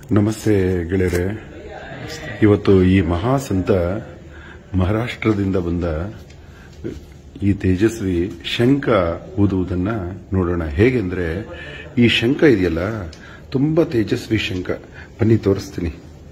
ನಮಸ್ತೆ ಗೆಳೆಯರೆ ಇವತ್ತು ಈ ಮಹಾಸಂತ ಮಹಾರಾಷ್ಟ್ರದಿಂದ ಬಂದ ಈ ತೇಜಸ್ವಿ ಶಂಖ ಊದುವುದನ್ನ ನೋಡೋಣ ಹೇಗೆಂದ್ರೆ ಈ ಶಂಖ ಇದೆಯಲ್ಲ ತುಂಬಾ ತೇಜಸ್ವಿ ಶಂಖ ಬನ್ನಿ ತೋರಿಸ್ತೀನಿ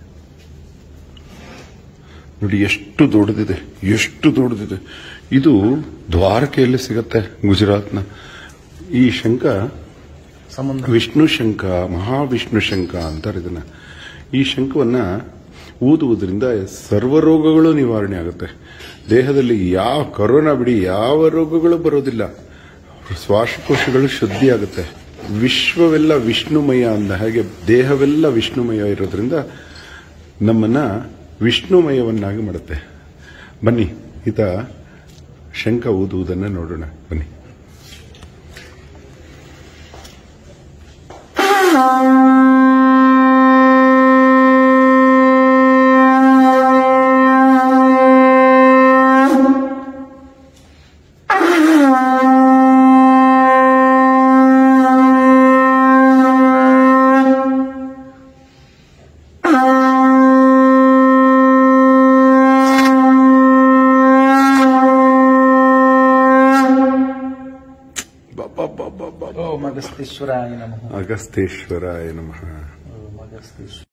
ನೋಡಿ ಎಷ್ಟು ದೊಡ್ಡದಿದೆ ಎಷ್ಟು ದೊಡ್ಡದಿದೆ ಇದು ದ್ವಾರಕೆಯಲ್ಲಿ ಸಿಗತ್ತೆ ಗುಜರಾತ್ನ ಈ ಶಂಖ ಸಮುದ್ರ ವಿಷ್ಣು ಶಂಖ ಮಹಾವಿಷ್ಣು ಶಂಖ ಅಂತಾರೆ ಇದನ್ನ ಈ ಶಂಖವನ್ನ ಊದುವುದರಿಂದ ಸರ್ವ ರೋಗಗಳು ನಿವಾರಣೆ ಆಗುತ್ತೆ ದೇಹದಲ್ಲಿ ಯಾವ ಕೊರೋನಾ ಬಿಡಿ ಯಾವ ರೋಗಗಳು ಬರೋದಿಲ್ಲ ಶ್ವಾಸಕೋಶಗಳು ಶುದ್ಧಿ ಆಗುತ್ತೆ ವಿಶ್ವವೆಲ್ಲ ವಿಷ್ಣುಮಯ ಅಂದ ಹಾಗೆ ದೇಹವೆಲ್ಲ ವಿಷ್ಣುಮಯ ಇರೋದ್ರಿಂದ ನಮ್ಮನ್ನ ವಿಷ್ಣುಮಯವನ್ನಾಗಿ ಮಾಡುತ್ತೆ ಬನ್ನಿ ಈತ ಶಂಖ ಊದುವುದನ್ನ ನೋಡೋಣ ಬನ್ನಿ ಓ ಮಗಸ್ತೇಶ್ವರಾಯ ನಮಃ ಅಗಸ್ತೇಶ್ವರಾಯ ನಮಃ ಓ ಮಗಸ್ತೇಶ್ವರ